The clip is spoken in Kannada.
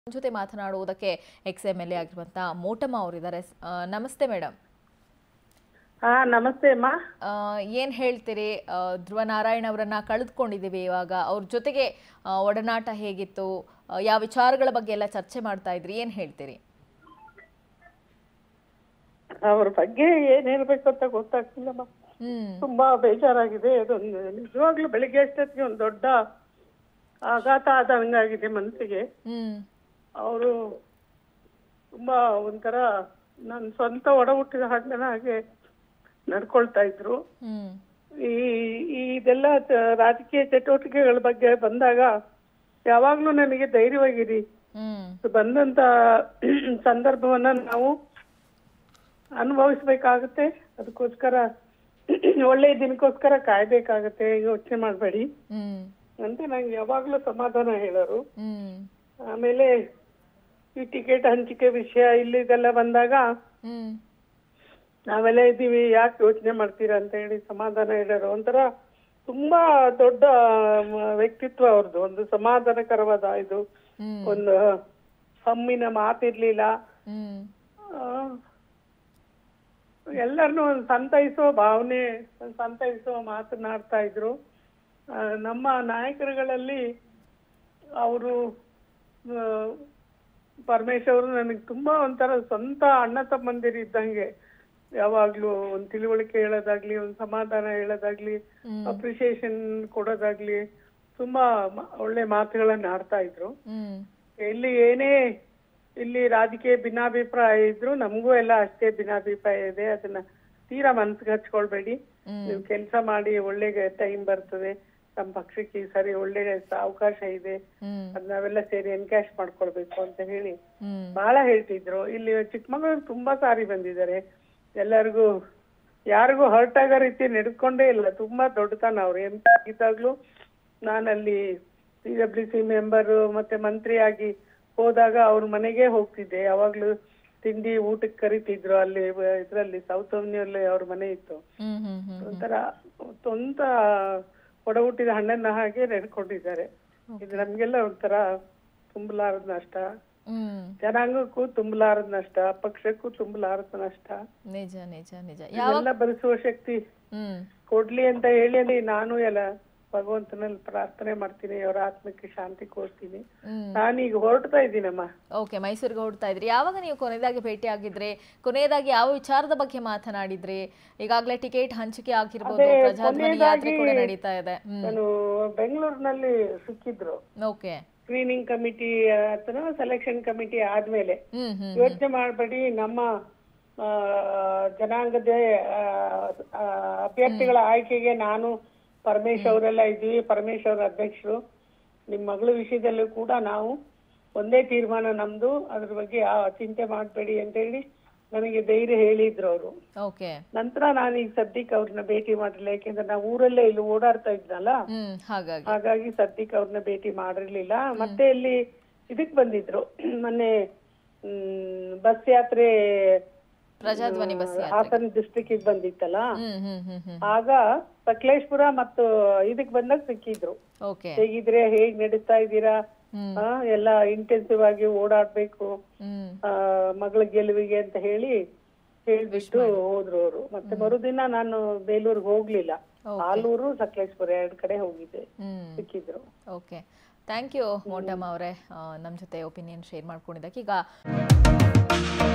ಜೊತೆ ಮಾತನಾಡುವುದಕ್ಕೆ ಎಕ್ಸ್ ಎಮ್ ಎಲ್ ಎ ಆಗಿರುವಂತ ಮೋಟಮ್ಮ ಅವರಿದ್ದಾರೆ ಆ, ನಮಸ್ತೆ ಮೇಡಮ್ ಹಾ ನಮಸ್ತೆ ಅಮ್ಮ ಏನು ಹೇಳ್ತೀರಿ ಆ, ಧ್ರುವ ನಾರಾಯಣ್ ಅವರನ್ನ ಕಳೆದುಕೊಂಡಿದ್ದೀವಿ ಇವಾಗ ಅವ್ರ ಜೊತೆಗೆ ಆ, ಒಡನಾಟ ಹೇಗಿತ್ತು ಆ, ಯಾವ ವಿಚಾರಗಳ ಬಗ್ಗೆ ಎಲ್ಲ ಚರ್ಚೆ ಮಾಡ್ತಾ ಇದ್ರಿ ಏನು ಹೇಳ್ತೀರಿ ಅವ್ರ ಬಗ್ಗೆ ಏನ್ ಹೇಳ್ಬೇಕು ಅಂತ ಗೊತ್ತಾಗ್ತಿಲ್ಲಮ್ಮ ಹ್ಮ್ ತುಂಬಾ ಬೇಜಾರಾಗಿದೆ ಅದೊಂದು ನಿಜವಾಗ್ಲೂ ಬೆಳಿಗ್ಗೆ ಅಷ್ಟೊತ್ತಿಗೆ ಒಂದು ದೊಡ್ಡ ಆಘಾತ ಆದಂಗಾಗಿದೆ ಮನಸ್ಸಿಗೆ ಹ್ಮ್ ಅವರು ತುಂಬಾ ಒಂಥರ ನನ್ನ ಸ್ವಂತ ಒಡ ಹುಟ್ಟಿದ ಹಣ್ಣನ ಹಾಗೆ ನಡ್ಕೊಳ್ತಾ ಇದ್ರು ಹ್ಮ್ ಈ ಈ ಇದೆಲ್ಲ ತ- ರಾಜಕೀಯ ಚಟುವಟಿಕೆಗಳ ಬಗ್ಗೆ ಬಂದಾಗ ಯಾವಾಗ್ಲೂ ನನಗೆ ಧೈರ್ಯವಾಗಿರಿ ಹ್ಮ್ ಬಂದಂತ ಸಂದರ್ಭವನ್ನ ನಾವು ಅನುಭವಿಸ್ಬೇಕಾಗತ್ತೆ ಅದಕ್ಕೋಸ್ಕರ ಒಳ್ಳೆ ದಿನಕ್ಕೋಸ್ಕರ ಕಾಯ್ಬೇಕಾಗತ್ತೆ ಯೋಚನೆ ಮಾಡಬೇಡಿ ಹ್ಮ್ ಅಂತ ನಂಗೆ ಯಾವಾಗ್ಲೂ ಸಮಾಧಾನ ಹೇಳೋರು ಹ್ಮ್ ಆಮೇಲೆ ಈ ಟಿಕೆಟ್ ಹಂಚಿಕೆ ವಿಷಯ ಇಲ್ಲಿದೆಲ್ಲ ಬಂದಾಗ ಹ್ಮ್ ನಾವೆಲ್ಲ ಇದ್ದೀವಿ ಯಾಕೆ ಯೋಚನೆ ಮಾಡ್ತೀರಾ ಅಂತ ಹೇಳಿ ಸಮಾಧಾನ ಹೇಳೋರು ಒಂಥರ ತುಂಬಾ ದೊಡ್ಡ ಮ, ವ್ಯಕ್ತಿತ್ವ ಅವ್ರದ್ದು ಒಂದು ಸಮಾಧಾನಕರವಾದ ಇದು ಹ್ಮ್ ಒಂದು ಹಮ್ಮಿನ ಮಾತಿರ್ಲಿಲ್ಲ ಹ್ಮ್ ಆ, ಎಲ್ಲರನ್ನೂ ಒಂದು ಸಂತೈಸೋ ಭಾವನೆ ಒಂದು ಸಂತೈಸೋ ಮಾತನಾಡ್ತಾ ಇದ್ರು ಆ, ನಮ್ಮ ನಾಯಕರುಗಳಲ್ಲಿ ಅವರು ಪರಮೇಶ್ ಅವರು ನನಗೆ ತುಂಬಾ ಒಂಥರ ಸ್ವಂತ ಅಣ್ಣ ತಮ್ಮಂದಿರು ಇದ್ದಂಗೆ ಯಾವಾಗ್ಲೂ ಒಂದು ತಿಳುವಳಿಕೆ ಹೇಳೋದಾಗ್ಲಿ ಒಂದು ಸಮಾಧಾನ ಹೇಳೋದಾಗ್ಲಿ ಹ್ಮ್. ಅಪ್ರಿಸಿಯೇಷನ್ ಕೊಡೋದಾಗ್ಲಿ ತುಂಬಾ ಮ- ಒಳ್ಳೆ ಮಾತುಗಳನ್ನ ಆಡ್ತಾ ಇದ್ರು ಹ್ಮ್ ಇಲ್ಲಿ ಏನೇ ಇಲ್ಲಿ ರಾಜಕೀಯ ಭಿನ್ನಾಭಿಪ್ರಾಯ ಇದ್ರು ನಮಗೂ ಎಲ್ಲ ಅಷ್ಟೇ ಭಿನ್ನಾಭಿಪ್ರಾಯ ಇದೆ ಅದನ್ನ ತೀರಾ ಮನ್ಸಿಗೆ ಹಚ್ಕೊಳ್ಬೇಡಿ ಹ್ಮ್. ನೀವು ಕೆಲಸ ಮಾಡಿ ಒಳ್ಳೆ ಟೈಮ್ ಬರ್ತದೆ ನಮ್ಮ ಪಕ್ಷಕ್ಕೆ ಈ ಸರಿ ಒಳ್ಳೆ ಅವಕಾಶ ಇದೆ ಹ್ಮ್ ಅದ್ ನಾವೆಲ್ಲ ಸೇರಿ ಎನ್ಕ್ಯಾಶ್ ಮಾಡ್ಕೊಳ್ಬೇಕು ಅಂತ ಹೇಳಿ ಹ್ಮ್ ಬಹಳ ಹೇಳ್ತಿದ್ರು ಇಲ್ಲಿ ಚಿಕ್ಕಮಗಳೂರು ತುಂಬಾ ಸಾರಿ ಬಂದಿದ್ದಾರೆ ಎಲ್ಲರಿಗೂ ಯಾರಿಗೂ ಹರ್ಟ್ ಆಗೋ ರೀತಿ ನಡ್ಕೊಂಡೇ ಇಲ್ಲ ತುಂಬಾ ದೊಡ್ಡತನ ಅವ್ರು ಎಂ ಪಿ ಆಗಿದ್ದಾಗ್ಲೂ ನಾನಲ್ಲಿ ಸಿ ಡಬ್ಲ್ಯೂ ಸಿ ಮೆಂಬರ್ ಮತ್ತೆ ಮಂತ್ರಿಯಾಗಿ ಹೋದಾಗ ಅವ್ರ ಮನೆಗೆ ಹೋಗ್ತಿದ್ದೆ ಯಾವಾಗ್ಲೂ ತಿಂಡಿ ಊಟಕ್ಕೆ ಕರಿತಿದ್ರು ಅಲ್ಲಿ ಇದ್ರಲ್ಲಿ ಸೌತ್ ಅವನಿಯಲ್ಲಿ ಅವ್ರ ಮನೆ ಇತ್ತು ಹ್ಮ್ ಹ್ಮ್ ಹ್ಮ್ ಒಂಥರ ಸ್ವಂತ ಒಡ ಹುಟ್ಟಿದ ಹಣ್ಣನ್ನ ಹಾಗೆ ನಡ್ಕೊಂಡಿದ್ದಾರೆ ಇದು ನಮ್ಗೆಲ್ಲ ಒಂಥರ ತುಂಬಲಾರದ ನಷ್ಟ ಹ್ಮ್ ಜನಾಂಗಕ್ಕೂ ತುಂಬಲಾರದ ನಷ್ಟ ಪಕ್ಷಕ್ಕೂ ತುಂಬಲಾರದ ನಷ್ಟ ನಿಜ ನಿಜ ನಿಜ ಎಲ್ಲ ಭರಿಸುವ ಶಕ್ತಿ ಹ್ಮ್ ಕೊಡ್ಲಿ ಅಂತ ಹೇಳಿ ಅಲ್ಲಿ ನಾನು ಎಲ್ಲ ಭಗವಂತನಲ್ಲಿ ಪ್ರಾರ್ಥನೆ ಮಾಡ್ತೀನಿ ಅವರ ಆತ್ಮಕ್ಕೆ ಶಾಂತಿ ಕೋರ್ತೀನಿ ಹ್ಮ್ ನಾನೀಗ ಹೊರಡ್ತಾ ಇದ್ದೀನಮ್ಮ ಓಕೆ ಮೈಸೂರಿಗೆ ಹೊರಡ್ತಾ ಇದ್ರಿ ಯಾವಾಗ ನೀವು ಕೊನೆಯದಾಗಿ ಭೇಟಿ ಆಗಿದ್ರಿ ಕೊನೆಯದಾಗಿ ಯಾವ ವಿಚಾರದ ಬಗ್ಗೆ ಮಾತನಾಡಿದ್ರಿ ಈಗಾಗಲೇ ಟಿಕೆಟ್ ಹಂಚಿಕೆ ಆಗಿರ್ಬೋದು ಅದೇ ಪ್ರಜಾಧ್ವನಿ ಯಾತ್ರೆ ಕೂಡ ಕೊನೆಯದಾಗಿ ನಡೀತಾ ಇದೆ ಹ್ಮ್ ನಾನು ಬೆಂಗಳೂರಿನಲ್ಲಿ ಸಿಕ್ಕಿದ್ರು ಓಕೆ ಸ್ಕ್ರೀನಿಂಗ್ ಕಮಿಟಿ ಅಥವಾ ಸೆಲೆಕ್ಷನ್ ಕಮಿಟಿ ಆದ್ಮೇಲೆ ಹ್ಮ್ ಹ್ಮ್ ಯೋಚನೆ ಮಾಡಬೇಡಿ ನಮ್ಮ ಆ, ಜನಾಂಗದ ಆ, ಆ, ಅಭ್ಯರ್ಥಿಗಳ ಆಯ್ಕೆಗೆ ನಾನು ಪರಮೇಶ್ ಅವರೆಲ್ಲ ಇದ್ದೀವಿ ಪರಮೇಶ್ ಅವರ ಅಧ್ಯಕ್ಷರು ನಿಮ್ಮ ಮಗಳ ವಿಷಯದಲ್ಲೂ ಕೂಡ ನಾವು ಒಂದೇ ತೀರ್ಮಾನ ನಮ್ದು ಅದ್ರ ಬಗ್ಗೆ ಯಾವ ಚಿಂತೆ ಮಾಡಬೇಡಿ ಅಂತ ಹೇಳಿ ನನಗೆ ಧೈರ್ಯ ಹೇಳಿದ್ರು ಅವರು ಓಕೆ ನಂತರ ನಾನು ಈಗ ಸದ್ಯಕ್ಕೆ ಅವ್ರನ್ನ ಭೇಟಿ ಮಾಡಿಲ್ಲ ಯಾಕೆಂದ್ರೆ ನಾವು ಊರಲ್ಲೇ ಇಲ್ಲಿ ಓಡಾಡ್ತಾ ಇದ್ನಲ್ಲ ಹ್ಮ್ ಹಾಗಾಗಿ ಹಾಗಾಗಿ ಸದ್ಯಕ್ಕೆ ಅವ್ರನ್ನ ಭೇಟಿ ಮಾಡಿರ್ಲಿಲ್ಲ ಮತ್ತೆ ಇಲ್ಲಿ ಇದಕ್ ಬಂದಿದ್ರು ಮೊನ್ನೆ ಹ್ಮ್, ಬಸ್ ಯಾತ್ರೆ ಪ್ರಜಾಧ್ವನಿ ಬಸ್ ಯಾತ್ರೆ ಹಾಸನ ಡಿಸ್ಟ್ರಿಕ್ಟ್ ಬಂದಿತ್ತಲ್ಲ ಹ್ಮ್ ಹ್ಮ್ ಹ್ಮ್ ಹ್ಮ್ ಆಗ ಸಕಲೇಶ್ಪುರ ಮತ್ತು ಇದಕ್ ಬಂದಾಗ ಸಿಕ್ಕಿದ್ರು ಓಕೆ ಹೇಗಿದ್ರೆ ಹೇಗ್ ನಡೀತಾ ಇದ್ದೀರಾ ಹ್ಮ್ ಆ, ಎಲ್ಲ ಇಂಟೆನ್ಸಿವ್ ಆಗಿ ಓಡಾಡ್ಬೇಕು ಹ್ಮ್ ಆ, ಮಗಳ ಗೆಲುವಿಗೆ ಅಂತ ಹೇಳಿ ಹೇಳ್ಬಿಟ್ಟು ಹೋದ್ರು ಅವರು ಮತ್ತೆ ಮರುದಿನ ನಾನು ಬೇಲೂರ್ಗೆ ಹೋಗ್ಲಿಲ್ಲ ಆಲೂರು ಸಕಲೇಶ್ಪುರ ಎರಡ್ ಕಡೆ ಹೋಗಿದ್ದೆ ಹ್ಮ್ ಸಿಕ್ಕಿದ್ರು ಓಕೆ ಥ್ಯಾಂಕ್ ಯು ಮೋಟಮ್ಮ ಅವರೇ ನಮ್ಮ ಜೊತೆ ಒಪಿನಿಯನ್ ಶೇರ್ ಮಾಡ್ಕೊಂಡಿದ್ದಕ್ಕೆ ಈಗ